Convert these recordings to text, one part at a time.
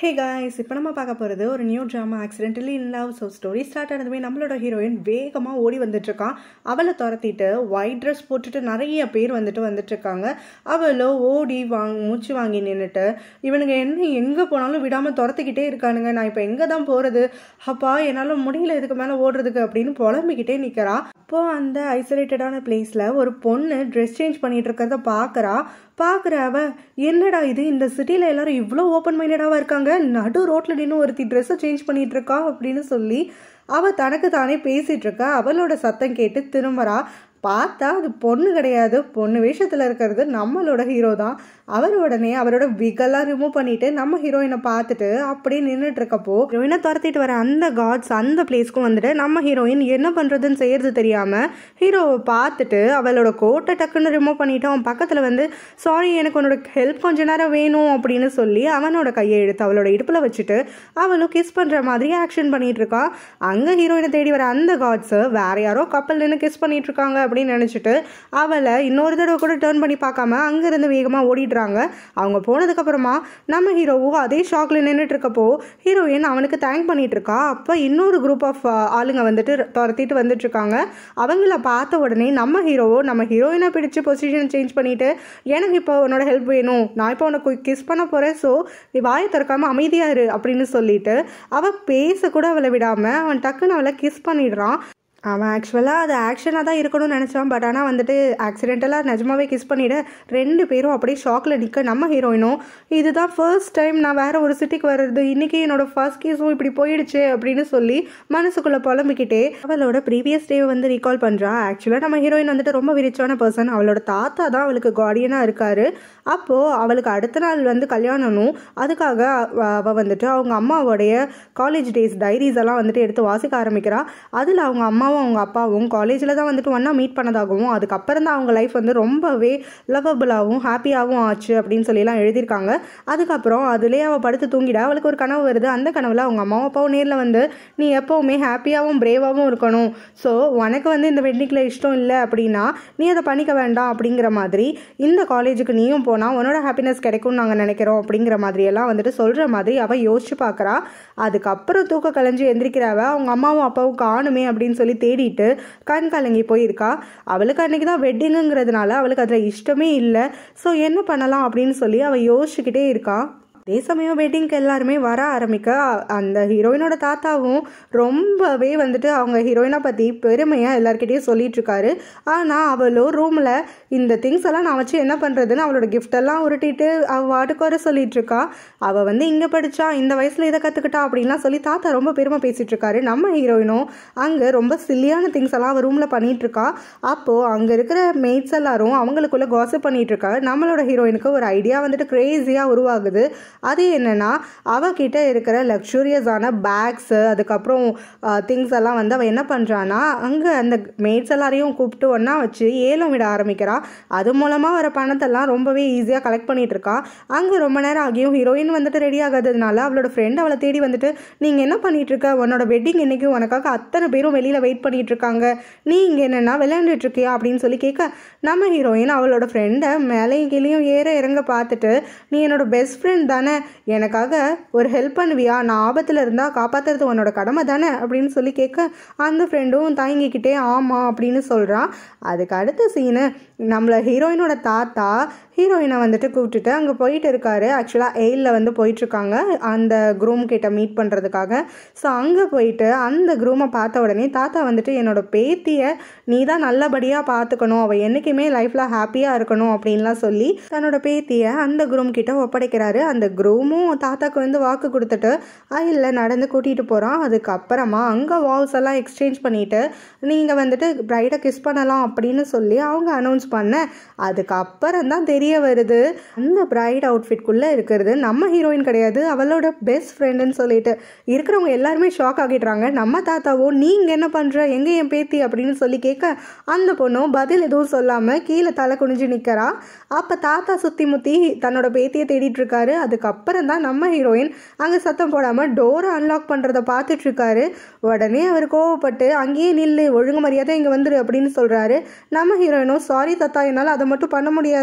hey guys இப்போ நம்ம பார்க்க போகிறது ஒரு new drama accidentally in love so story start ஆனதுமே நம்மளோட ஹீரோயின் வேகமாக ஓடி வந்துட்டுருக்கான் அவளை துரத்திட்டு ஒயிட் ட்ரெஸ் போட்டுட்டு நிறைய பேர் வந்துட்டு வந்துட்டுருக்காங்க அவளோ ஓடி வாங் மூச்சு வாங்கி நின்றுட்டு இவனுங்க என்ன எங்கே போனாலும் விடாமல் துரத்திக்கிட்டே இருக்கானுங்க நான் இப்போ எங்கே தான் போகிறது அப்பா என்னால் முடியல இதுக்கு மேலே ஓடுறதுக்கு அப்படின்னு புலம்பிக்கிட்டே நிற்கிறா அப்போது அந்த ஐசோலேட்டடான பிளேஸில் ஒரு பொண்ணு ட்ரெஸ் சேஞ்ச் பண்ணிட்டு இருக்கிறத பார்க்குறா பார்க்குற அவ என்னடா இது இந்த சிட்டியில் எல்லாரும் இவ்வளோ ஓப்பன் மைண்டடாக இருக்காங்க நடு ரோட்டில் நின்று ஒருத்தி ட்ரெஸ்ஸை சேஞ்ச் பண்ணிட்டு இருக்கா அப்படின்னு சொல்லி அவள் தனக்கு தானே பேசிகிட்டு இருக்கா அவளோட சத்தம் கேட்டு திரும்புறா பார்த்தா அது பொண்ணு கிடையாது பொண்ணு வேஷத்தில் இருக்கிறது நம்மளோட ஹீரோ தான் அவர் உடனே அவரோட விகெல்லாம் ரிமூவ் பண்ணிட்டு நம்ம ஹீரோயினை பார்த்துட்டு அப்படியே நின்றுட்டு இருக்கப்போ ஹீரோயினை துரத்திட்டு வர அந்த காட்ஸ் அந்த பிளேஸ்க்கும் வந்துட்டு நம்ம ஹீரோயின் என்ன பண்ணுறதுன்னு செய்யறது தெரியாமல் ஹீரோவை பார்த்துட்டு அவளோட கோட்டை டக்குன்னு ரிமூவ் பண்ணிட்டு அவன் பக்கத்தில் வந்து சாரி எனக்கு உன்னோட ஹெல்ப் கொஞ்ச நேரம் வேணும் அப்படின்னு சொல்லி அவனோட கையை எடுத்து அவளோட இடுப்பில் வச்சுட்டு அவளும் கிஸ் பண்ணுற மாதிரி ஆக்ஷன் பண்ணிட்டு இருக்கா அங்கே ஹீரோயினை தேடி வர அந்த காட்ஸு வேற யாரோ கப்பல் நின்று கிஸ் பண்ணிட்டு இருக்காங்க அப்படின்னு நினச்சிட்டு அவளை இன்னொரு தடவை கூட டேர்ன் பண்ணி பார்க்காம அங்கேருந்து வேகமாக ஓடிடுறாங்க அவங்க போனதுக்கப்புறமா நம்ம ஹீரோவும் அதே ஷாக்கில் நின்றுட்டு இருக்கப்போ ஹீரோயின் அவனுக்கு தேங்க் பண்ணிட்டு இருக்கா அப்போ இன்னொரு குரூப் ஆஃப் ஆளுங்க வந்துட்டு துரத்திட்டு வந்துட்டு இருக்காங்க அவங்கள பார்த்த உடனே நம்ம ஹீரோவோ நம்ம ஹீரோயினை பிடிச்சு பொசிஷன் சேஞ்ச் பண்ணிட்டு எனக்கு இப்போ உன்னோட ஹெல்ப் வேணும் நான் இப்போ உனக்கு கிஸ் பண்ண போகிறேன் ஸோ நீ வாயை திறக்காம அமைதியா இரு அப்படின்னு சொல்லிட்டு அவள் பேச கூட அவளை விடாமல் அவன் டக்குன்னு அவளை கிஸ் பண்ணிடுறான் அவன் ஆக்சுவலாக அது ஆக்ஷனாக தான் இருக்கணும்னு நினச்சான் பட் ஆனால் வந்துட்டு ஆக்சிடென்டலாக நிஜமாவே கிஸ் பண்ணிவிட ரெண்டு பேரும் அப்படியே ஷாக்கில் நிற்க நம்ம ஹீரோயினும் இதுதான் ஃபர்ஸ்ட் டைம் நான் வேறு ஒரு சிட்டிக்கு வர்றது இன்றைக்கி என்னோட ஃபர்ஸ்ட் கேஸும் இப்படி போயிடுச்சு அப்படின்னு சொல்லி மனசுக்குள்ளே புலம்பிக்கிட்டே அவளோட ப்ரீவியஸ் டே வந்து ரீகால் பண்ணுறா ஆக்சுவலாக நம்ம ஹீரோயின் வந்துட்டு ரொம்ப விரிச்சான பர்சன் அவளோட தாத்தா தான் அவளுக்கு கார்டியனாக இருக்கார் அப்போது அவளுக்கு அடுத்த நாள் வந்து கல்யாணமும் அதுக்காக அவள் வந்துட்டு அவங்க அம்மாவோடைய காலேஜ் டேஸ் டைரிஸ் எல்லாம் வந்துட்டு எடுத்து வாசிக்க ஆரம்பிக்கிறா அதில் அவங்க அம்மாவும் அவங்க அப்பாவும் காலேஜில் தான் வந்துட்டு ஒன்றா மீட் பண்ணதாகவும் அதுக்கப்புறம் தான் அவங்க லைஃப் வந்து ரொம்பவே லவபுளாகவும் ஹாப்பியாகவும் ஆச்சு அப்படின்னு சொல்லிலாம் எழுதியிருக்காங்க அதுக்கப்புறம் அதுலேயே அவள் படுத்து தூங்கிட அவளுக்கு ஒரு கனவு வருது அந்த கனவில் அவங்க அம்மாவும் அப்பாவும் நேரில் வந்து நீ எப்போவுமே ஹாப்பியாகவும் பிரேவாகவும் இருக்கணும் ஸோ உனக்கு வந்து இந்த வெட்டிங்கில் இஷ்டம் இல்லை அப்படின்னா நீ அதை பண்ணிக்க வேண்டாம் அப்படிங்கிற மாதிரி இந்த காலேஜுக்கு நீயும் போனால் உன்னோட ஹாப்பினஸ் கிடைக்கும்னு நாங்கள் நினைக்கிறோம் அப்படிங்கிற மாதிரியெல்லாம் வந்துட்டு சொல்கிற மாதிரி அவள் யோசிச்சு பார்க்குறா அதுக்கப்புறம் தூக்க கலைஞ்சு எந்திரிக்கிறவ அவங்க அம்மாவும் அப்பாவும் காணுமே அப்படின்னு சொல்லி தேடிட்டு கண் கலங்கி போயிருக்கா அவளுக்கு அன்றைக்கி தான் வெட்டிங்குங்கிறதுனால அவளுக்கு அதில் இஷ்டமே இல்லை ஸோ என்ன பண்ணலாம் அப்படின்னு சொல்லி அவள் யோசிச்சுக்கிட்டே இருக்கா அதே சமயம் வெட்டிங்க்கு எல்லாருமே வர ஆரம்பிக்க அந்த ஹீரோயினோட தாத்தாவும் ரொம்பவே வந்துட்டு அவங்க ஹீரோயினை பற்றி பெருமையாக எல்லாருக்கிட்டேயும் சொல்லிட்டு இருக்காரு ஆனால் அவளோ ரூமில் இந்த திங்ஸ் எல்லாம் நான் வச்சு என்ன பண்ணுறதுன்னு அவளோட gift எல்லாம் உருட்டிட்டு அவள் வாட்டுக்கு வர சொல்லிட்டு இருக்கா அவள் வந்து இங்கே படித்தா இந்த வயசில் இதை கற்றுக்கிட்டா அப்படின்லாம் சொல்லி தாத்தா ரொம்ப பெருமை பேசிகிட்டு இருக்காரு நம்ம ஹீரோயினும் அங்கே ரொம்ப சில்லியான திங்ஸ் எல்லாம் அவள் ரூமில் பண்ணிட்டு இருக்கா அப்போது அங்கே இருக்கிற மெய்ட்ஸ் எல்லாரும் அவங்களுக்குள்ள காசப் பண்ணிட்டு இருக்கா நம்மளோட ஹீரோயினுக்கு ஒரு ஐடியா வந்துட்டு க்ரேஸியாக உருவாகுது அது என்னென்னா அவகிட்ட இருக்கிற லக்ஸூரியஸான பேக்ஸு அதுக்கப்புறம் திங்ஸ் எல்லாம் வந்து அவள் என்ன பண்ணுறான்னா அங்கே அந்த மேட்ஸ் எல்லாரையும் கூப்பிட்டு ஒன்றா வச்சு ஏலம் விட ஆரம்பிக்கிறா அது மூலமாக வர பணத்தெல்லாம் ரொம்பவே ஈஸியாக கலெக்ட் பண்ணிட்டு இருக்கா அங்கே ரொம்ப நேரம் ஆகியும் ஹீரோயின் வந்துட்டு ரெடி ஆகாததுனால அவளோட ஃப்ரெண்ட் அவளை தேடி வந்துட்டு நீங்கள் என்ன பண்ணிட்டு இருக்க உன்னோட வெட்டிங் இன்னைக்கு உனக்காக அத்தனை பேரும் வெளியில் வெயிட் பண்ணிட்டு இருக்காங்க நீ இங்கே என்னென்னா விளையாண்டுட்டு இருக்கியா அப்படின்னு சொல்லி கேட்க நம்ம ஹீரோயின் அவளோட ஃப்ரெண்டை மேலேயும் கீழேயும் ஏற இறங்க பார்த்துட்டு நீ என்னோட பெஸ்ட் ஃப்ரெண்ட் தானே எனக்காக ஒரு ஹெல்ப் பண்ணுவியா நான் ஆபத்தில் இருந்தால் காப்பாற்றுறது உன்னோட கடமை தானே அப்படின்னு சொல்லி கேட்க அந்த ஃப்ரெண்டும் தயங்கிக்கிட்டே ஆமாம் அப்படின்னு சொல்கிறான் அதுக்கு அடுத்த சீனு நம்மள ஹீரோயினோட தாத்தா ஹீரோயினை வந்துட்டு கூப்பிட்டுட்டு அங்கே போயிட்டு இருக்காரு ஆக்சுவலாக எயிலில் வந்து போயிட்டுருக்காங்க அந்த குரூம் கிட்ட மீட் பண்ணுறதுக்காக ஸோ அங்கே போயிட்டு அந்த குரூமை பார்த்த உடனே தாத்தா வந்துட்டு என்னோட பேத்தியை நீ தான் நல்லபடியாக பார்த்துக்கணும் அவள் என்றைக்குமே லைஃப்பில் ஹாப்பியாக இருக்கணும் அப்படின்லாம் சொல்லி தன்னோட பேத்தியை அந்த குரூம் கிட்ட ஒப்படைக்கிறாரு அந்த குரூமும் தாத்தாக்கு வந்து வாக்கு கொடுத்துட்டு அயிலில் நடந்து கூட்டிகிட்டு போகிறான் அதுக்கப்புறமா அங்கே வால்ஸ் எல்லாம் எக்ஸ்சேஞ்ச் பண்ணிவிட்டு நீங்கள் வந்துட்டு பிரைடை கிஸ் பண்ணலாம் அப்படின்னு சொல்லி அவங்க அனௌன்ஸ் பண்ண அதுக்கப்புறம் தான் தெரிய வருது அந்த பிரைட் அவுட்ஃபிட்குள்ளே இருக்கிறது நம்ம ஹீரோயின் கிடையாது அவளோட பெஸ்ட் ஃப்ரெண்டுன்னு சொல்லிட்டு இருக்கிறவங்க எல்லாருமே ஷாக் ஆகிடுறாங்க நம்ம தாத்தாவோ நீங்கள் என்ன பண்ணுற எங்கே என் பேத்தி அப்படின்னு சொல்லி கேட்க அந்த பொண்ணும் பதில் எதுவும் சொல்லாமல் கீழே தலை குனிஞ்சு நிற்கிறா அப்போ தாத்தா சுற்றி முற்றி தன்னோட பேத்தியை தேடிட்டு இருக்காரு அதுக்கப்புறம் தான் நம்ம ஹீரோயின் அங்கே சத்தம் போடாமல் டோரை அன்லாக் பண்ணுறத பார்த்துட்டு இருக்காரு உடனே அவர் கோவப்பட்டு அங்கேயே நில்லு ஒழுங்கு மரியாதை இங்கே வந்துரு அப்படின்னு சொல்கிறாரு நம்ம ஹீரோயினும் சாரி தத்தா என்னால் அதை மட்டும் பண்ண முடியாது அப்படின்னு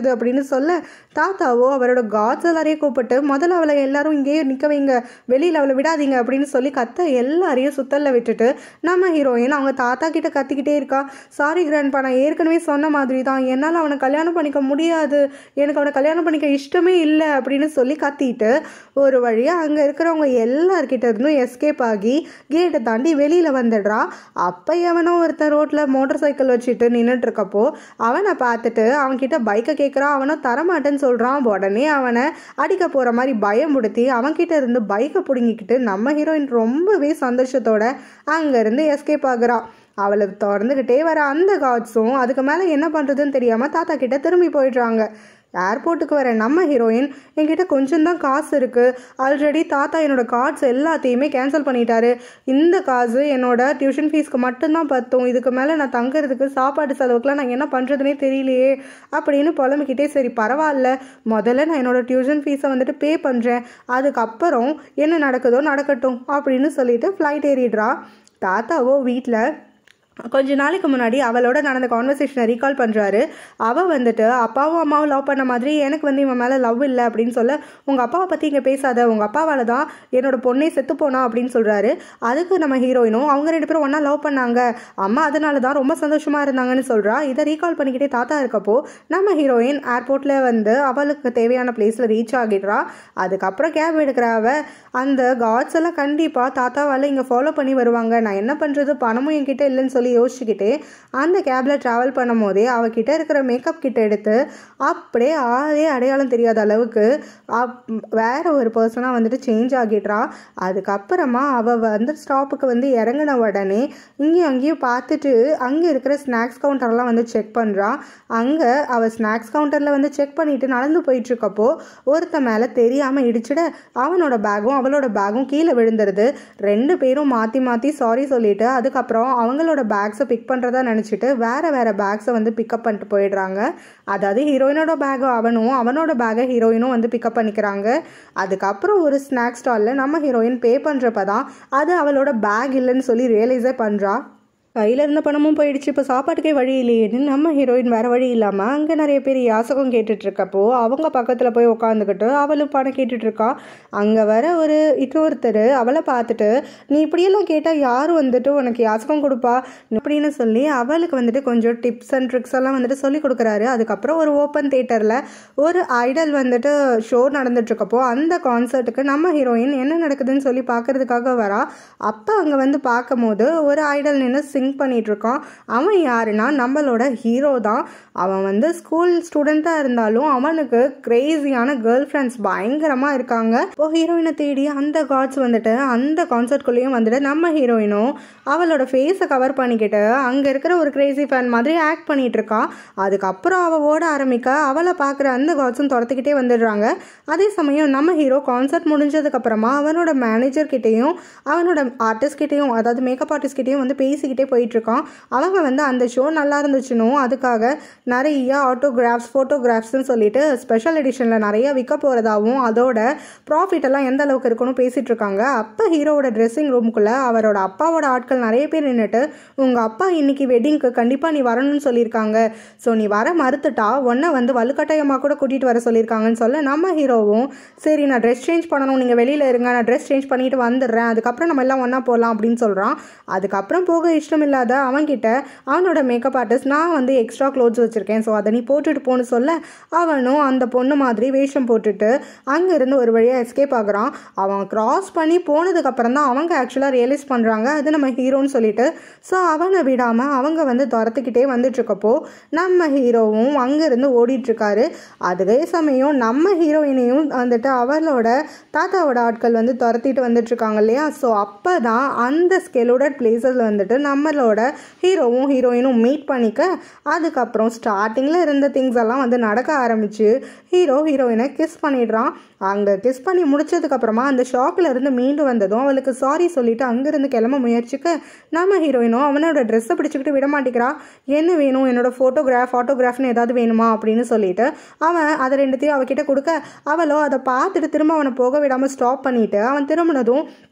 சொல்ல தாத்தாவோ அவரோட காட்ஸ் எல்லாரையும் கூப்பிட்டு முதல்ல அவளை எல்லாரும் இங்கேயே நிற்க வைங்க வெளியில் அவளை விடாதீங்க அப்படின்னு சொல்லி கத்த எல்லாரையும் சுத்தல்ல விட்டுட்டு நம்ம ஹீரோயின் அவங்க தாத்தா கிட்ட கத்திக்கிட்டே இருக்கா சாரி கிராண்ட்பா நான் ஏற்கனவே சொன்ன மாதிரி தான் என்னால் அவனை கல்யாணம் பண்ணிக்க முடியாது எனக்கு அவனை கல்யாணம் பண்ணிக்க இஷ்டமே இல்லை அப்படின்னு சொல்லி கத்திட்டு ஒரு வழியாக அங்கே இருக்கிறவங்க எல்லார்கிட்ட இருந்தும் எஸ்கேப் ஆகி கேட்டை தாண்டி வெளியில் வந்துடுறா அப்போ எவனோ ஒருத்தன் ரோட்டில் மோட்டார் சைக்கிள் வச்சுட்டு நின்றுட்டு இருக்கப்போ அவனை பார்த்துட்டு அவன்கிட்ட பைக்கை கேட்குறான் அவனும் தரமாட்டேன்னு சொல்கிறான் உடனே அவனை அடிக்க போகிற மாதிரி பயமுடுத்தி அவன்கிட்ட இருந்து பைக்கை பிடுங்கிக்கிட்டு நம்ம ஹீரோயின் ரொம்பவே சந்தோஷத்தோட அங்கேருந்து எஸ்கேப் ஆகுறான் அவளை திறந்துக்கிட்டே வர அந்த காட்ஸும் அதுக்கு மேலே என்ன பண்ணுறதுன்னு தெரியாமல் தாத்தா கிட்ட திரும்பி போயிடுறாங்க ஏர்போர்ட்டுக்கு வர நம்ம ஹீரோயின் என்கிட்ட கொஞ்சம் தான் காசு இருக்குது ஆல்ரெடி தாத்தா என்னோட கார்ட்ஸ் எல்லாத்தையுமே கேன்சல் பண்ணிட்டாரு இந்த காசு என்னோட டியூஷன் ஃபீஸ்க்கு மட்டும்தான் பத்தும் இதுக்கு மேலே நான் தங்குறதுக்கு சாப்பாடு செலவுக்குலாம் நான் என்ன பண்ணுறதுனே தெரியலையே அப்படின்னு புலம்பிக்கிட்டே சரி பரவாயில்ல முதல்ல நான் என்னோட டியூஷன் ஃபீஸை வந்துட்டு பே பண்ணுறேன் அதுக்கப்புறம் என்ன நடக்குதோ நடக்கட்டும் அப்படின்னு சொல்லிட்டு ஃப்ளைட் ஏறிடுறா தாத்தாவோ வீட்டில் கொஞ்ச நாளைக்கு முன்னாடி அவளோட நடந்த கான்வர்சேஷனை ரீகால் பண்ணுறாரு அவள் வந்துட்டு அப்பாவும் அம்மாவும் லவ் பண்ண மாதிரி எனக்கு வந்து இவன் மேலே லவ் இல்லை அப்படின்னு சொல்ல உங்கள் அப்பாவை பற்றி இங்கே பேசாத உங்கள் அப்பாவால் தான் என்னோட பொண்ணே செத்து போனா அப்படின்னு சொல்கிறாரு அதுக்கு நம்ம ஹீரோயினும் அவங்க ரெண்டு பேரும் ஒன்றா லவ் பண்ணாங்க அம்மா அதனால தான் ரொம்ப சந்தோஷமாக இருந்தாங்கன்னு சொல்கிறா இதை ரீகால் பண்ணிக்கிட்டே தாத்தா இருக்கப்போ நம்ம ஹீரோயின் ஏர்போர்ட்டில் வந்து அவளுக்கு தேவையான பிளேஸில் ரீச் ஆகிடுறா அதுக்கப்புறம் கேப் எடுக்கிற அவ அந்த காட்ஸ் எல்லாம் கண்டிப்பாக தாத்தாவால் இங்கே ஃபாலோ பண்ணி வருவாங்க நான் என்ன பண்ணுறது பணமும் என்கிட்ட இல்லைன்னு சொல்லி யோசிச்சுக்கிட்டே அந்த கேபில் ட்ராவல் பண்ணும் போதே அவகிட்ட இருக்கிற மேக்கப் கிட்ட எடுத்து அப்படியே ஆளே அடையாளம் தெரியாத அளவுக்கு அப் வேற ஒரு பர்சனாக வந்துட்டு சேஞ்ச் ஆகிடுறா அதுக்கப்புறமா அவள் வந்து ஸ்டாப்புக்கு வந்து இறங்கின உடனே இங்கேயும் அங்கேயும் பார்த்துட்டு அங்கே இருக்கிற ஸ்நாக்ஸ் கவுண்டர்லாம் வந்து செக் பண்ணுறா அங்கே அவள் ஸ்நாக்ஸ் கவுண்டரில் வந்து செக் பண்ணிட்டு நடந்து போயிட்டு இருக்கப்போ ஒருத்த மேலே தெரியாமல் இடிச்சிட அவனோட பேக்கும் அவளோட பேக்கும் கீழே விழுந்துருது ரெண்டு பேரும் மாற்றி மாற்றி சாரி சொல்லிட்டு அதுக்கப்புறம் அவங்களோட பேக்ஸை பிக் பண்ணுறதா நினச்சிட்டு வேறு வேறு பேக்ஸை வந்து பிக்கப் பண்ணிட்டு போயிடுறாங்க அதாவது ஹீரோயினோட பேக் அவனும் அவனோட பேக்கை ஹீரோயினும் வந்து பிக்கப் பண்ணிக்கிறாங்க அதுக்கப்புறம் ஒரு ஸ்நாக் ஸ்டாலில் நம்ம ஹீரோயின் பே பண்ணுறப்ப தான் அது அவளோட பேக் இல்லைன்னு சொல்லி ரியலைஸே பண்ணுறா கையில் இருந்த பணமும் போயிடுச்சு இப்போ சாப்பாட்டுக்கே வழி இல்லையேன்னு நம்ம ஹீரோயின் வேறு வழி இல்லாமல் அங்கே நிறைய பேர் யாசகம் கேட்டுட்ருக்கப்போ அவங்க பக்கத்தில் போய் உட்காந்துக்கிட்டு அவளும் பணம் கேட்டுட்ருக்கா அங்கே வர ஒரு இன்னொருத்தர் அவளை பார்த்துட்டு நீ இப்படியெல்லாம் கேட்டால் யார் வந்துட்டு உனக்கு யாசகம் கொடுப்பா அப்படின்னு சொல்லி அவளுக்கு வந்துட்டு கொஞ்சம் டிப்ஸ் அண்ட் ட்ரிக்ஸ் எல்லாம் வந்துட்டு சொல்லி கொடுக்குறாரு அதுக்கப்புறம் ஒரு ஓப்பன் தேட்டரில் ஒரு ஐடல் வந்துட்டு ஷோ நடந்துட்டுருக்கப்போ அந்த கான்சர்ட்டுக்கு நம்ம ஹீரோயின் என்ன நடக்குதுன்னு சொல்லி பார்க்கறதுக்காக வரா அப்போ அங்கே வந்து பார்க்கும்போது ஒரு ஐடல் நின்று சிங் பண்ணிட்டு இருக்கான் அவன் யாருன்னா நம்மளோட ஹீரோ தான் அவன் வந்து ஸ்கூல் ஸ்டூடெண்ட்டாக இருந்தாலும் அவனுக்கு கிரேசியான கேர்ள் ஃப்ரெண்ட்ஸ் பயங்கரமாக இருக்காங்க இப்போ ஹீரோயினை தேடி அந்த காட்ஸ் வந்துட்டு அந்த கான்சர்ட்குள்ளேயும் வந்துட்டு நம்ம ஹீரோயினும் அவளோட ஃபேஸை கவர் பண்ணிக்கிட்டு அங்கே இருக்கிற ஒரு கிரேசி ஃபேன் மாதிரி ஆக்ட் பண்ணிட்டு இருக்கா அதுக்கப்புறம் அவள் ஓட ஆரம்பிக்க அவளை பார்க்குற அந்த காட்ஸும் துரத்துக்கிட்டே வந்துடுறாங்க அதே சமயம் நம்ம ஹீரோ கான்சர்ட் முடிஞ்சதுக்கப்புறமா அவனோட மேனேஜர் கிட்டேயும் அவனோட ஆர்டிஸ்ட் கிட்டேயும் அதாவது மேக்கப் ஆர்டிஸ்ட் கிட்டேயும் வந்து பேசிக்கிட்டே போயிட்டுருக்கான் அவங்க வந்து அந்த ஷோ நல்லா இருந்துச்சுனும் அதுக்காக நிறைய ஆட்டோகிராஃப்ஸ் ஃபோட்டோகிராஃப்ஸ்னு சொல்லிட்டு ஸ்பெஷல் எடிஷனில் நிறைய விற்க போகிறதாவும் அதோட ப்ராஃபிட் எல்லாம் எந்த அளவுக்கு இருக்குன்னு பேசிகிட்டு இருக்காங்க அப்போ ஹீரோவோட ட்ரெஸ்ஸிங் ரூமுக்குள்ளே அவரோட அப்பாவோட ஆட்கள் நிறைய பேர் நின்றுட்டு உங்கள் அப்பா இன்னைக்கு வெட்டிங்க்கு கண்டிப்பாக நீ வரணும்னு சொல்லியிருக்காங்க ஸோ நீ வர மறுத்துட்டா உன்னை வந்து வலுக்கட்டாயமாக கூட கூட்டிகிட்டு வர சொல்லியிருக்காங்கன்னு சொல்ல நம்ம ஹீரோவும் சரி நான் ட்ரெஸ் சேஞ்ச் பண்ணணும் நீங்கள் வெளியில் இருங்க நான் ட்ரெஸ் சேஞ்ச் பண்ணிட்டு வந்துடுறேன் அதுக்கப்புறம் நம்ம எல்லாம் ஒன்றா போகலாம் அப்படின்னு சொல்கிறான் அதுக்கப்புறம் போக இஷ்டம் இல்லாத அவன்கிட்ட அவனோட மேக்கப் ஆர்டிஸ்ட் நான் வந்து எக்ஸ்ட்ரா க்ளோத்ஸ் வச்சுருக்கேன் ஸோ அதை நீ போட்டுட்டு போன்னு சொல்ல அவனும் அந்த பொண்ணு மாதிரி வேஷம் போட்டுட்டு அங்கேருந்து ஒரு வழியாக எஸ்கேப் ஆகுறான் அவன் கிராஸ் பண்ணி போனதுக்கப்புறம் தான் அவங்க ஆக்சுவலாக ரியலைஸ் பண்ணுறாங்க அது நம்ம ஹீரோன்னு சொல்லிட்டு ஸோ அவனை விடாமல் அவங்க வந்து துரத்துக்கிட்டே வந்துட்டுருக்கப்போ நம்ம ஹீரோவும் அங்கேருந்து ஓடிட்டுருக்காரு அதே சமயம் நம்ம ஹீரோயினையும் வந்துட்டு அவளோட தாத்தாவோட ஆட்கள் வந்து துரத்திட்டு வந்துட்டுருக்காங்க இல்லையா ஸோ அப்போ தான் அந்த ஸ்கெலோடட் பிளேசஸில் வந்துட்டு நம்மளோட ஹீரோவும் ஹீரோயினும் மீட் பண்ணிக்க அதுக்கப்புறம் ஸ்டார்டிங்கில் இருந்த திங்ஸ் எல்லாம் வந்து நடக்க ஆரம்பிச்சு ஹீரோ ஹீரோயினை கிஸ் பண்ணிடுறான் அங்கே கிஸ் பண்ணி முடிச்சதுக்கப்புறமா அந்த ஷாக்கில் இருந்து மீண்டு வந்ததும் அவளுக்கு சாரி சொல்லிட்டு அங்கேருந்து கிளம்ப முயற்சிக்க நம்ம ஹீரோயினும் அவனோட ட்ரெஸ்ஸை பிடிச்சிக்கிட்டு விட மாட்டேங்கிறா என்ன வேணும் என்னோட ஃபோட்டோகிராஃப் ஆட்டோகிராஃப்னு ஏதாவது வேணுமா அப்படின்னு சொல்லிட்டு அவன் அதை ரெண்டுத்தையும் அவகிட்ட கொடுக்க அவளோ அதை பார்த்துட்டு திரும்ப அவனை போக விடாமல் ஸ்டாப் பண்ணிட்டு அவன் திரும்பினதும்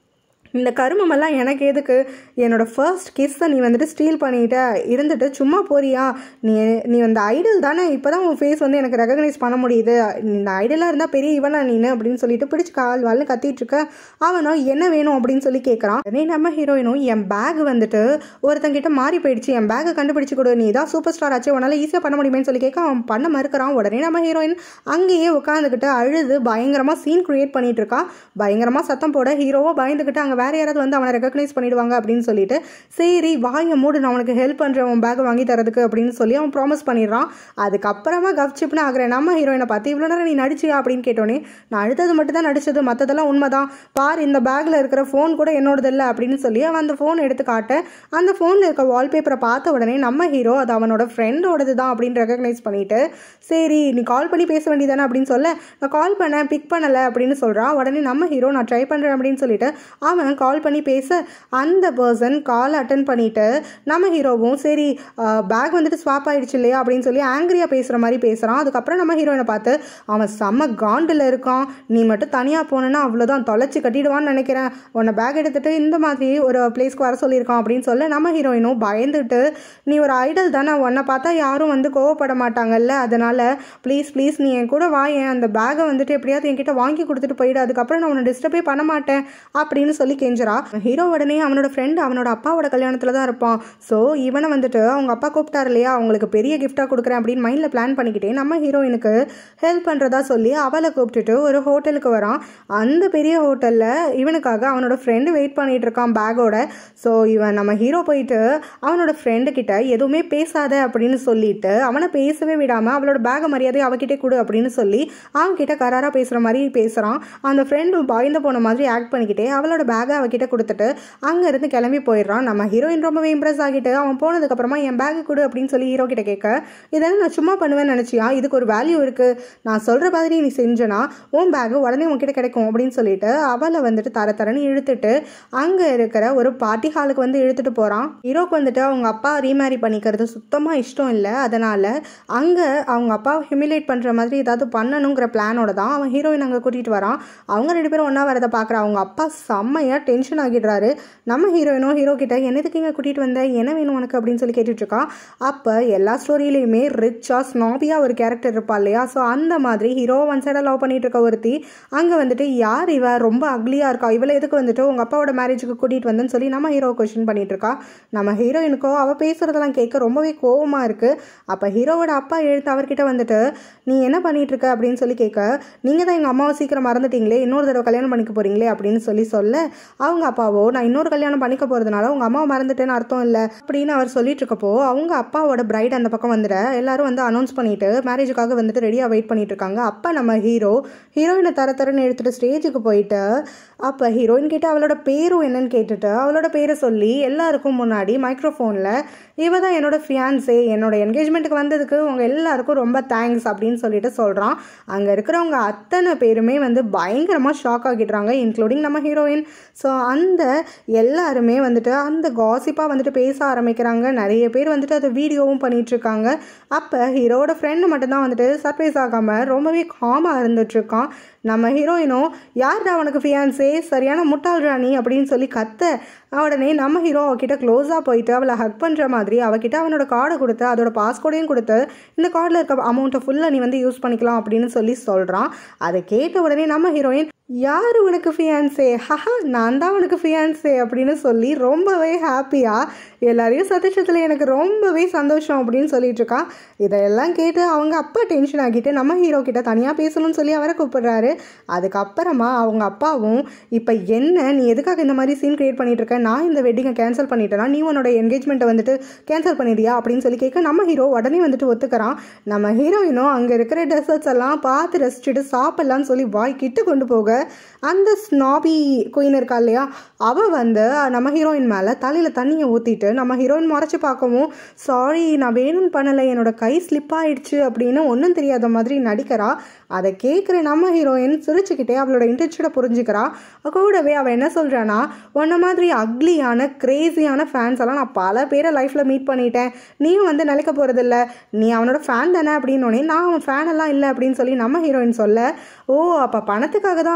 இந்த கருமமெல்லாம் எனக்கு எதுக்கு என்னோட ஃபர்ஸ்ட் கிஸ்ஸை நீ வந்துட்டு ஸ்டீல் பண்ணிட்ட இருந்துட்டு சும்மா போறியா நீ நீ அந்த ஐடல் தானே இப்போ தான் உன் ஃபேஸ் வந்து எனக்கு ரெகக்னைஸ் பண்ண முடியுது இந்த ஐடலாக இருந்தால் பெரிய இவனா நீனு அப்படின்னு சொல்லிட்டு பிடிச்சி கால் வாழ்னு கத்திட்டு இருக்க அவனும் என்ன வேணும் அப்படின்னு சொல்லி கேட்குறான் உடனே நம்ம ஹீரோயினும் என் பேக் வந்துட்டு ஒருத்தங்கிட்ட மாறி போயிடுச்சு என் பேக்கை கண்டுபிடிச்சு கொடு நீ தான் சூப்பர் ஸ்டார் ஆச்சு உன்னால் ஈஸியாக பண்ண முடியுமேன்னு சொல்லி கேட்க அவன் பண்ண மறுக்கிறான் உடனே நம்ம ஹீரோயின் அங்கேயே உட்காந்துக்கிட்டு அழுது பயங்கரமாக சீன் கிரியேட் பண்ணிட்டு இருக்கா பயங்கரமாக சத்தம் போட ஹீரோவோ பயந்துக்கிட்டு அங்கே வேற யாராவது வந்து அவனை ரெக்கக்னைஸ் பண்ணிடுவாங்க அப்படின்னு சொல்லிட்டு சரி வாயை மூடு நான் உனக்கு ஹெல்ப் பண்ணுறேன் உன் பேக் வாங்கி தரதுக்கு அப்படின்னு சொல்லி அவன் ப்ராமிஸ் பண்ணிடுறான் அதுக்கப்புறமா கப்சிப்னு ஆகிறேன் நம்ம ஹீரோயினை பார்த்து இவ்வளோ நேரம் நீ நடிச்சியா அப்படின்னு கேட்டோன்னே நான் அடுத்தது மட்டும் தான் நடிச்சது மற்றதெல்லாம் உண்மைதான் பார் இந்த பேக்கில் இருக்கிற ஃபோன் கூட என்னோடது இல்லை அப்படின்னு சொல்லி அவன் அந்த ஃபோன் எடுத்து காட்ட அந்த ஃபோனில் இருக்க வால்பேப்பரை பார்த்த உடனே நம்ம ஹீரோ அது அவனோட ஃப்ரெண்டோடது தான் அப்படின்னு ரெக்கக்னைஸ் பண்ணிட்டு சரி நீ கால் பண்ணி பேச வேண்டியதானே அப்படின்னு சொல்ல நான் கால் பண்ணேன் பிக் பண்ணலை அப்படின்னு சொல்கிறான் உடனே நம்ம ஹீரோ நான் ட்ரை பண்ணுறேன் அப்படின்னு சொல்லிட்டு அவன் கால் பண்ணி பேச அந்த பர்சன் கால் அட்டன் பண்ணிட்டு நம்ம ஹீரோவும் சரி பேக் வந்துட்டு ஸ்வாப் ஆயிடுச்சு இல்லையா அப்படின்னு சொல்லி ஆங்கிரியாக பேசுகிற மாதிரி பேசுகிறான் அதுக்கப்புறம் நம்ம ஹீரோயினை பார்த்து அவன் செம்ம காண்டில் இருக்கான் நீ மட்டும் தனியாக போனேன்னா அவ்வளோதான் தொலைச்சி கட்டிடுவான்னு நினைக்கிறேன் உன்னை பேக் எடுத்துகிட்டு இந்த மாதிரி ஒரு பிளேஸ்க்கு வர சொல்லியிருக்கான் அப்படின்னு சொல்ல நம்ம ஹீரோயினும் பயந்துட்டு நீ ஒரு ஐடல் தானே உன்னை பார்த்தா யாரும் வந்து கோவப்பட மாட்டாங்கல்ல அதனால் ப்ளீஸ் ப்ளீஸ் நீ என் கூட வா என் அந்த பேக்கை வந்துட்டு எப்படியாவது என்கிட்ட வாங்கி கொடுத்துட்டு போயிடு அதுக்கப்புறம் நான் உன்னை டிஸ்டர்பே பண்ண மாட்டேன் அப்படின்னு சொல்லி கெஞ்சுறா ஹீரோ உடனே அவனோட ஃப்ரெண்ட் அவனோட அப்பாவோட கல்யாணத்தில் தான் இருப்பான் ஸோ இவனை வந்துட்டு அவங்க அப்பா கூப்பிட்டாரு இல்லையா அவங்களுக்கு பெரிய கிஃப்டாக கொடுக்குறேன் அப்படின்னு மைண்டில் பிளான் பண்ணிக்கிட்டே நம்ம ஹீரோயினுக்கு ஹெல்ப் பண்ணுறதா சொல்லி அவளை கூப்பிட்டுட்டு ஒரு ஹோட்டலுக்கு வரான் அந்த பெரிய ஹோட்டலில் இவனுக்காக அவனோட ஃப்ரெண்டு வெயிட் பண்ணிட்டு இருக்கான் பேக்கோட ஸோ இவன் நம்ம ஹீரோ போயிட்டு அவனோட ஃப்ரெண்டு கிட்ட எதுவுமே பேசாத அப்படின்னு சொல்லிட்டு அவனை பேசவே விடாமல் அவளோட பேகை மரியாதை அவகிட்டே கொடு அப்படின்னு சொல்லி அவன்கிட்ட கராராக பேசுகிற மாதிரி பேசுகிறான் அந்த ஃப்ரெண்டு பயந்து போன மாதிரி ஆக்ட் பண்ணிக்கிட்டே அவளோட பேக்கை அவகிட்ட கொடுத்துட்டு அங்கேருந்து கிளம்பி போயிடுறான் நம்ம ஹீரோயின் ரொம்பவே இம்ப்ரெஸ் ஆகிட்டு அவன் போனதுக்கப்புறமா என் பேக்கு கொடு அப்படின்னு சொல்லி ஹீரோ கிட்ட கேட்க இதெல்லாம் நான் சும்மா பண்ணுவேன்னு நினச்சியா இதுக்கு ஒரு வேல்யூ இருக்குது நான் சொல்கிற மாதிரி நீ செஞ்சனா உன் பேக்கு உடனே உன்கிட்ட கிடைக்கும் அப்படின்னு சொல்லிட்டு அவளை வந்துட்டு தர தரன்னு இழுத்துட்டு அங்கே இருக்கிற ஒரு பார்ட்டி ஹாலுக்கு வந்து இழுத்துட்டு போகிறான் ஹீரோக்கு வந்துட்டு அவங்க அப்பா ரீமேரி பண்ணிக்கிறது சுத்தமாக இஷ்டம் இல்லை அதனால் அங்கே அவங்க அப்பாவை ஹிமிலேட் பண்ணுற மாதிரி ஏதாவது பண்ணணுங்கிற பிளானோட தான் அவன் ஹீரோயின் அங்கே கூட்டிகிட்டு வரான் அவங்க ரெண்டு பேரும் ஒன்றா வரதை பார்க்குற அவங்க அப்பா செம்மையாக டென்ஷன் ஆகிடுறாரு நம்ம ஹீரோயினும் ஹீரோ கிட்ட என்னதுக்கு இங்கே கூட்டிகிட்டு வந்த என்ன வேணும் உனக்கு அப்படின்னு சொல்லி கேட்டுட்டு இருக்கான் அப்போ எல்லா ஸ்டோரியிலையுமே ரிச்சாக ஸ்னாபியாக ஒரு கேரக்டர் இருப்பா இல்லையா ஸோ அந்த மாதிரி ஹீரோ ஒன் சைடாக லவ் பண்ணிட்டு இருக்க ஒருத்தி அங்கே வந்துட்டு யார் இவ ரொம்ப அக்லியாக இருக்கா இவளை எதுக்கு வந்துட்டு உங்கள் அப்பாவோட மேரேஜுக்கு கூட்டிகிட்டு வந்தேன்னு சொல்லி நம்ம ஹீரோ கொஷின் பண்ணிட்டு இருக்கா நம்ம ஹீரோயினுக்கோ அவள் பேசுகிறதெல்லாம் கேட்க ரொம்பவே கோவமாக இருக்குது அப்போ ஹீரோவோட அப்பா எழுத்து அவர்கிட்ட வந்துட்டு நீ என்ன பண்ணிட்டு இருக்க அப்படின்னு சொல்லி கேட்க நீங்கள் தான் எங்கள் அம்மாவை சீக்கிரம் மறந்துட்டீங்களே இன்னொரு தடவை கல்யாணம் பண்ணிக்க போறீங்களே அப்படின்னு சொல்லி சொல்ல அவங்க அப்பாவோ நான் இன்னொரு கல்யாணம் பண்ணிக்க போகிறதுனால உங்கள் அம்மாவை மறந்துட்டேன்னு அர்த்தம் இல்லை அப்படின்னு அவர் சொல்லிட்டு இருக்கப்போ அவங்க அப்பாவோட பிரைட் அந்த பக்கம் வந்துட எல்லாரும் வந்து அனௌன்ஸ் பண்ணிட்டு மேரேஜுக்காக வந்துட்டு ரெடியாக வெயிட் பண்ணிட்டு இருக்காங்க அப்போ நம்ம ஹீரோ ஹீரோயினை தர தரன்னு எடுத்துட்டு ஸ்டேஜுக்கு போயிட்டு அப்போ ஹீரோயின் கிட்ட அவளோட பேரும் என்னன்னு கேட்டுட்டு அவளோட பேரை சொல்லி எல்லாருக்கும் முன்னாடி மைக்ரோஃபோனில் இவ தான் என்னோட ஃபியான்ஸே என்னோட என்கேஜ்மெண்ட்டுக்கு வந்ததுக்கு உங்க எல்லாருக்கும் ரொம்ப தேங்க்ஸ் அப்படின்னு சொல்லிட்டு சொல்கிறான் அங்கே இருக்கிறவங்க அத்தனை பேருமே வந்து பயங்கரமாக ஷாக் ஆகிடுறாங்க இன்க்ளூடிங் நம்ம ஹீரோயின் ஸோ அந்த எல்லாருமே வந்துட்டு அந்த காசிப்பாக வந்துட்டு பேச ஆரம்பிக்கிறாங்க நிறைய பேர் வந்துட்டு அதை வீடியோவும் பண்ணிட்டு இருக்காங்க அப்போ ஹீரோட ஃப்ரெண்டு மட்டும்தான் வந்துட்டு சர்ப்ரைஸ் ஆகாமல் ரொம்பவே காமாக இருந்துட்டுருக்கான் நம்ம ஹீரோயினும் யார்டா அவனுக்கு ஃபியான்ஸே சரியான முட்டாள் ராணி அப்படின்னு சொல்லி கத்த உடனே நம்ம ஹீரோ அவகிட்ட க்ளோஸாக போயிட்டு அவளை ஹக் பண்ணுற மாதிரி அவகிட்ட அவனோட கார்டை கொடுத்து அதோட பாஸ்கோடையும் கொடுத்து இந்த கார்டில் இருக்க அமௌண்ட்டை ஃபுல்லாக நீ வந்து யூஸ் பண்ணிக்கலாம் அப்படின்னு சொல்லி சொல்கிறான் அதை கேட்ட உடனே நம்ம ஹீரோயின் யார் உனக்கு ஃபியான்ஸே ஹஹா நான் தான் உனக்கு ஃபியான்ஸே அப்படின்னு சொல்லி ரொம்பவே ஹாப்பியாக எல்லாரையும் சந்தோஷத்தில் எனக்கு ரொம்பவே சந்தோஷம் அப்படின்னு சொல்லிட்டு இருக்கா இதெல்லாம் கேட்டு அவங்க அப்பா டென்ஷன் ஆகிட்டு நம்ம ஹீரோ கிட்ட தனியாக பேசணும்னு சொல்லி அவரை கூப்பிடுறாரு அதுக்கப்புறமா அவங்க அப்பாவும் இப்போ என்ன நீ எதுக்காக இந்த மாதிரி சீன் கிரியேட் பண்ணிட்டு இருக்க நான் இந்த வெட்டிங்கை கேன்சல் பண்ணிட்டேனா நீ உன்னோட என்கேஜ்மெண்ட்டை வந்துட்டு கேன்சல் பண்ணிடுறியா அப்படின்னு சொல்லி கேட்க நம்ம ஹீரோ உடனே வந்துட்டு ஒத்துக்கிறான் நம்ம ஹீரோயினும் அங்கே இருக்கிற டெசர்ட்ஸ் எல்லாம் பார்த்து ரசிச்சுட்டு சாப்பிடலாம்னு சொல்லி வாய் கிட்ட கொண்டு போக அந்த ஸ்னாபி குயின் இருக்கா இல்லையா அவள் வந்து நம்ம ஹீரோயின் மேலே தலையில் தண்ணியை ஊற்றிட்டு நம்ம ஹீரோயின் முறைச்சி பார்க்கவும் சாரி நான் வேணும்னு பண்ணலை என்னோட கை ஸ்லிப் ஆயிடுச்சு அப்படின்னு ஒன்றும் தெரியாத மாதிரி நடிக்கிறா அதை கேட்குற நம்ம ஹீரோயின் சிரிச்சுக்கிட்டே அவளோட இன்டென்ஷனை புரிஞ்சுக்கிறா கூடவே அவள் என்ன சொல்கிறான்னா உன்ன மாதிரி அக்லியான கிரேசியான ஃபேன்ஸ் எல்லாம் நான் பல பேரை லைஃப்பில் மீட் பண்ணிட்டேன் நீயும் வந்து நிலைக்க போகிறதில்ல நீ அவனோட ஃபேன் தானே அப்படின்னோடனே நான் அவன் ஃபேன் எல்லாம் இல்லை அப்படின்னு சொல்லி நம்ம ஹீரோயின் சொல்ல ஓ அப்போ பணத்துக்காக தான் அவங்க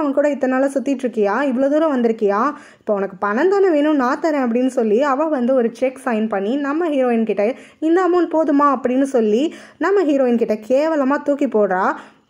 அவன் கூட இத்தனை நாளாக சுற்றிட்டு இருக்கியா இவ்வளோ தூரம் வந்திருக்கியா இப்போ உனக்கு பணம் தானே வேணும் நான் தரேன் அப்படின்னு சொல்லி அவள் வந்து ஒரு செக் சைன் பண்ணி நம்ம ஹீரோயின் கிட்ட இந்த அமௌண்ட் போதுமா அப்படின்னு சொல்லி நம்ம ஹீரோயின் கிட்ட கேவலமாக தூக்கி போடுறா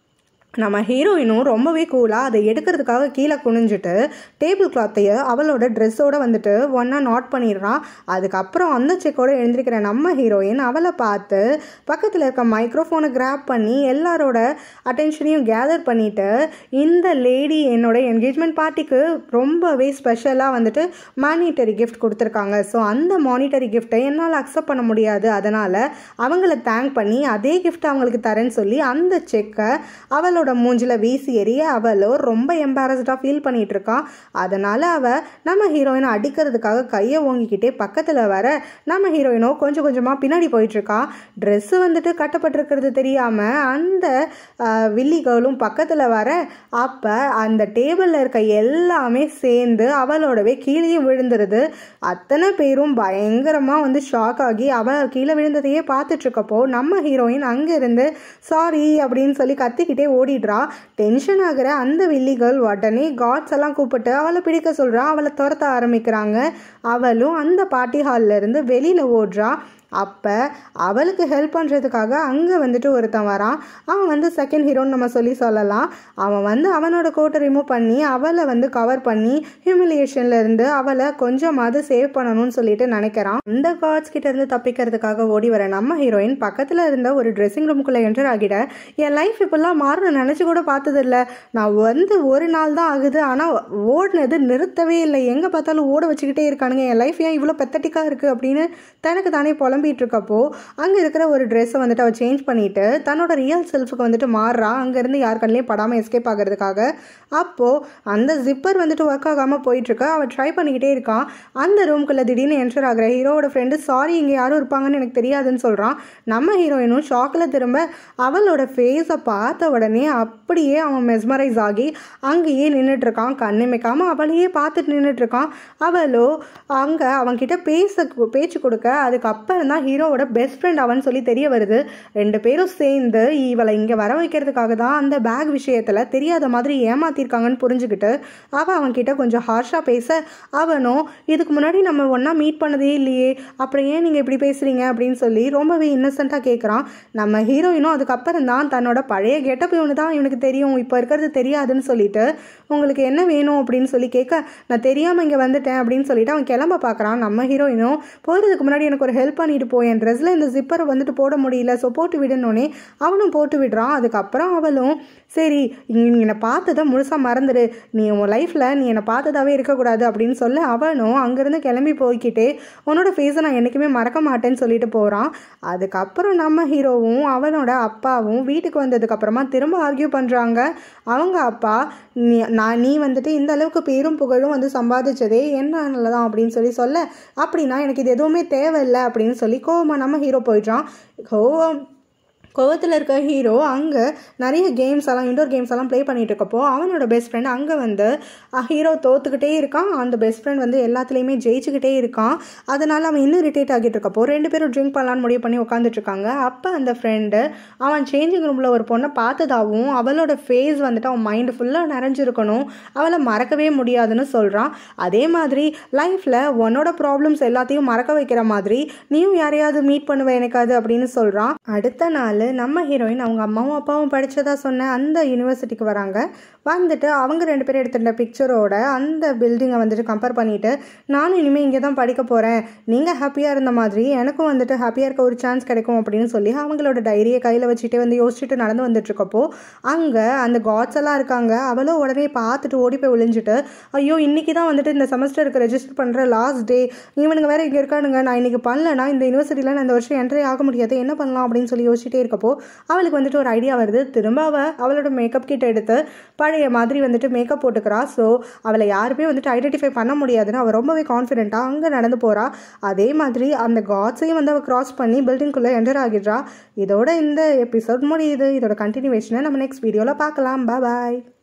நம்ம ஹீரோயினும் ரொம்பவே கூலாக அதை எடுக்கிறதுக்காக கீழே குனிஞ்சிட்டு டேபிள் கிளாத்தையை அவளோட ட்ரெஸ்ஸோட வந்துட்டு ஒன்றா நாட் பண்ணிடுறான் அதுக்கப்புறம் அந்த செக்கோட எழுந்திருக்கிற நம்ம ஹீரோயின் அவளை பார்த்து பக்கத்தில் இருக்க மைக்ரோஃபோனை கிராப் பண்ணி எல்லாரோட அட்டென்ஷனையும் கேதர் பண்ணிட்டு இந்த லேடி என்னோட என்கேஜ்மெண்ட் பார்ட்டிக்கு ரொம்பவே ஸ்பெஷலாக வந்துட்டு மானிட்டரி கிஃப்ட் கொடுத்துருக்காங்க ஸோ அந்த மானிட்டரி கிஃப்ட்டை என்னால் அக்செப்ட் பண்ண முடியாது அதனால் அவங்கள தேங்க் பண்ணி அதே கிஃப்ட் அவங்களுக்கு தரேன்னு சொல்லி அந்த செக்கை அவளோட அவளோட மூஞ்சில வீசி எறிய அவளோ ரொம்ப எம்பாரஸ்டாக ஃபீல் பண்ணிட்டு இருக்கான் அதனால அவ நம்ம ஹீரோயினை அடிக்கிறதுக்காக கையை ஓங்கிக்கிட்டே பக்கத்தில் வர நம்ம ஹீரோயினோ கொஞ்சம் கொஞ்சமாக பின்னாடி போயிட்டு இருக்கா ட்ரெஸ்ஸு வந்துட்டு கட்டப்பட்டிருக்கிறது தெரியாமல் அந்த வில்லி கேர்ளும் பக்கத்தில் வர அப்போ அந்த டேபிளில் இருக்க எல்லாமே சேர்ந்து அவளோடவே கீழே விழுந்துருது அத்தனை பேரும் பயங்கரமாக வந்து ஷாக் ஆகி அவள் கீழே விழுந்ததையே பார்த்துட்டு இருக்கப்போ நம்ம ஹீரோயின் அங்கேருந்து சாரி அப்படின்னு சொல்லி கத்திக்கிட்டே ஓடிடுறா டென்ஷன் ஆகிற அந்த வில்லிகள் உடனே காட்ஸ் எல்லாம் கூப்பிட்டு அவளை பிடிக்க சொல்கிறா அவளை துரத்த ஆரம்பிக்கிறாங்க அவளும் அந்த பார்ட்டி ஹாலில் இருந்து வெளியில் ஓடுறா அப்போ அவளுக்கு ஹெல்ப் பண்ணுறதுக்காக அங்கே வந்துட்டு ஒருத்தன் வரான் அவன் வந்து செகண்ட் ஹீரோன்னு நம்ம சொல்லி சொல்லலாம் அவன் வந்து அவனோட கோட்டை ரிமூவ் பண்ணி அவளை வந்து கவர் பண்ணி ஹியூமிலியேஷன்ல இருந்து அவளை கொஞ்சமாவது சேவ் பண்ணணும்னு சொல்லிட்டு நினைக்கிறான் அந்த கார்ட்ஸ் கிட்ட இருந்து தப்பிக்கிறதுக்காக ஓடி வர நம்ம ஹீரோயின் பக்கத்தில் இருந்த ஒரு ட்ரெஸ்ஸிங் ரூமுக்குள்ளே என்டர் ஆகிட என் லைஃப் இப்பெல்லாம் மாறணும் நினச்சி கூட பார்த்ததில்ல நான் வந்து ஒரு நாள் தான் ஆகுது ஆனால் ஓடினது நிறுத்தவே இல்லை எங்கே பார்த்தாலும் ஓட வச்சுக்கிட்டே இருக்கானுங்க என் லைஃப் ஏன் இவ்வளோ பெத்தட்டிக்காக இருக்குது அப்படின்னு தனக்கு தானே புலம்பிட்டு இருக்கப்போ அங்கே இருக்கிற ஒரு ட்ரெஸ்ஸை வந்துட்டு அவள் சேஞ்ச் பண்ணிட்டு தன்னோட ரியல் செல்ஃபுக்கு வந்துட்டு மாறுறா அங்கேருந்து யார் கண்ணிலையும் படாமல் எஸ்கேப் ஆகிறதுக்காக அப்போது அந்த ஜிப்பர் வந்துட்டு ஒர்க் ஆகாமல் போயிட்டுருக்கு அவள் ட்ரை பண்ணிக்கிட்டே இருக்கான் அந்த ரூம்குள்ளே திடீர்னு என்டர் ஆகிற ஹீரோவோட ஃப்ரெண்டு சாரி இங்கே யாரும் இருப்பாங்கன்னு எனக்கு தெரியாதுன்னு சொல்கிறான் நம்ம ஹீரோயினும் ஷாக்கில் திரும்ப அவளோட ஃபேஸை பார்த்த உடனே அப்படியே அவன் மெஸ்மரைஸ் ஆகி அங்கேயே நின்றுட்டுருக்கான் கண்ணிமைக்காமல் அவளையே பார்த்துட்டு நின்றுட்டுருக்கான் அவளோ அங்கே அவன்கிட்ட பேச பேச்சு கொடுக்க அதுக்கப்புறம் தான் ஹீரோவோட பெஸ்ட் ஃப்ரெண்ட் அவன் சொல்லி தெரிய வருது ரெண்டு பேரும் சேர்ந்து இவளை இங்கே வர வைக்கிறதுக்காக தான் அந்த பேக் விஷயத்தில் தெரியாத மாதிரி ஏமாத்திருக்காங்கன்னு புரிஞ்சுக்கிட்டு அவள் அவன்கிட்ட கொஞ்சம் ஹார்ஷாக பேச அவனும் இதுக்கு முன்னாடி நம்ம ஒன்றா மீட் பண்ணதே இல்லையே அப்புறம் ஏன் நீங்கள் இப்படி பேசுகிறீங்க அப்படின்னு சொல்லி ரொம்பவே இன்னசென்ட்டாக கேட்குறான் நம்ம ஹீரோயினும் அதுக்கப்புறம் தான் தன்னோட பழைய கெட்டப் இவனு தான் இவனுக்கு தெரியும் இப்போ இருக்கிறது தெரியாதுன்னு சொல்லிட்டு உங்களுக்கு என்ன வேணும் அப்படின்னு சொல்லி கேட்க நான் தெரியாமல் இங்கே வந்துட்டேன் அப்படின்னு சொல்லிட்டு அவன் கிளம்ப பார்க்குறான் நம்ம ஹீரோயினும் போகிறதுக்கு முன்னாடி எனக்கு ஒரு ஹெல்ப் பண்ணிட்டு போ என் ட்ரெஸ்ஸில் இந்த ஜிப்பரை வந்துட்டு போட முடியல ஸோ போட்டு விடணுன்னே அவனும் போட்டு விடுறான் அதுக்கப்புறம் அவளும் சரி நீ என்னை பார்த்ததை முழுசாக மறந்துடு நீ உன் லைஃப்பில் நீ என்னை பார்த்ததாவே இருக்கக்கூடாது அப்படின்னு சொல்ல அவனும் அங்கேருந்து கிளம்பி போய்கிட்டே உன்னோட ஃபேஸை நான் என்றைக்குமே மறக்க மாட்டேன்னு சொல்லிட்டு போகிறான் அதுக்கப்புறம் நம்ம ஹீரோவும் அவனோட அப்பாவும் வீட்டுக்கு வந்ததுக்கப்புறமா திரும்ப ஆர்கியூ பண்ணுறாங்க அவங்க அப்பா நீ நான் நீ வந்துட்டு இந்த அளவுக்கு பேரும் புகழும் வந்து சம்பாதிச்சதே என்ன தான் அப்படின்னு சொல்லி சொல்ல அப்படின்னா எனக்கு இது எதுவுமே தேவையில்லை அப்படின்னு சொல்லி கோவமாக நம்ம ஹீரோ போயிடுறான் கோவம் கோவத்தில் இருக்க ஹீரோ அங்கே நிறைய கேம்ஸ் எல்லாம் இண்டோர் கேம்ஸ் எல்லாம் ப்ளே பண்ணிட்டு இருக்கப்போ அவனோட பெஸ்ட் ஃப்ரெண்ட் அங்கே வந்து ஹீரோ தோத்துக்கிட்டே இருக்கான் அந்த பெஸ்ட் ஃப்ரெண்ட் வந்து எல்லாத்துலேயுமே ஜெயிச்சுக்கிட்டே இருக்கான் அதனால் அவன் இன்னும் இரிட்டேட் ஆகிட்டு இருக்கப்போ ரெண்டு பேரும் ட்ரிங்க் பண்ணலான்னு முடிவு பண்ணி உட்காந்துட்டு இருக்காங்க அப்போ அந்த ஃப்ரெண்டு அவன் சேஞ்சிங் ரூமில் ஒரு பொண்ணை பார்த்ததாகவும் அவளோட ஃபேஸ் வந்துட்டு அவன் மைண்டு ஃபுல்லாக நிறைஞ்சிருக்கணும் அவளை மறக்கவே முடியாதுன்னு சொல்கிறான் அதே மாதிரி லைஃப்பில் உன்னோட ப்ராப்ளம்ஸ் எல்லாத்தையும் மறக்க வைக்கிற மாதிரி நீயும் யாரையாவது மீட் பண்ணுவ எனக்காது அப்படின்னு சொல்கிறான் அடுத்த நாள் நம்ம ஹீரோயின் அவங்க அம்மாவும் அப்பாவும் படித்ததா சொன்ன அந்த யூனிவர்சிட்டிக்கு வராங்க வந்துட்டு அவங்க ரெண்டு பேரும் எடுத்துட்ட பிக்சரோட அந்த பில்டிங்கை வந்துட்டு கம்பேர் பண்ணிட்டு நானும் இனிமேல் இங்கே தான் படிக்க போகிறேன் நீங்கள் ஹாப்பியாக இருந்த மாதிரி எனக்கும் வந்துட்டு ஹாப்பியாக இருக்க ஒரு சான்ஸ் கிடைக்கும் அப்படின்னு சொல்லி அவங்களோட டைரியை கையில் வச்சுட்டு வந்து யோசிச்சுட்டு நடந்து வந்துட்டு இருக்கப்போ அங்கே அந்த காட்ஸ் எல்லாம் இருக்காங்க அவளும் உடனே பார்த்துட்டு ஓடி போய் ஒளிஞ்சிட்டு ஐயோ இன்னைக்கு தான் வந்துட்டு இந்த செமஸ்டருக்கு ரெஜிஸ்டர் பண்ணுற லாஸ்ட் டே இவனுங்க வேற இங்கே இருக்கானுங்க நான் இன்னைக்கு பண்ணலனா இந்த யூனிவர்சிட்டியில் நான் இந்த வருஷம் என்ட்ரி ஆக முடியாது என்ன பண்ணலாம் அப்படின்னு சொல்லி யோசிச்சுட்டே இருக்கப்போ அவளுக்கு வந்துட்டு ஒரு ஐடியா வருது திரும்ப அவள் அவளோட மேக்கப் கிட்ட எடுத்து பழைய மாதிரி வந்துட்டு மேக்கப் போட்டுக்கிறா ஸோ அவளை யாருமே வந்துட்டு ஐடென்டிஃபை பண்ண முடியாதுன்னு அவள் ரொம்பவே கான்ஃபிடென்ட்டாக அங்கே நடந்து போகிறா அதே மாதிரி அந்த காட்ஸையும் வந்து அவள் கிராஸ் பண்ணி பில்டிங்குள்ளே என்டர் ஆகிடுறா இதோட இந்த எபிசோட் முடியுது இதோட கண்டினியூவேஷனை நம்ம நெக்ஸ்ட் வீடியோவில் பார்க்கலாம் பாய்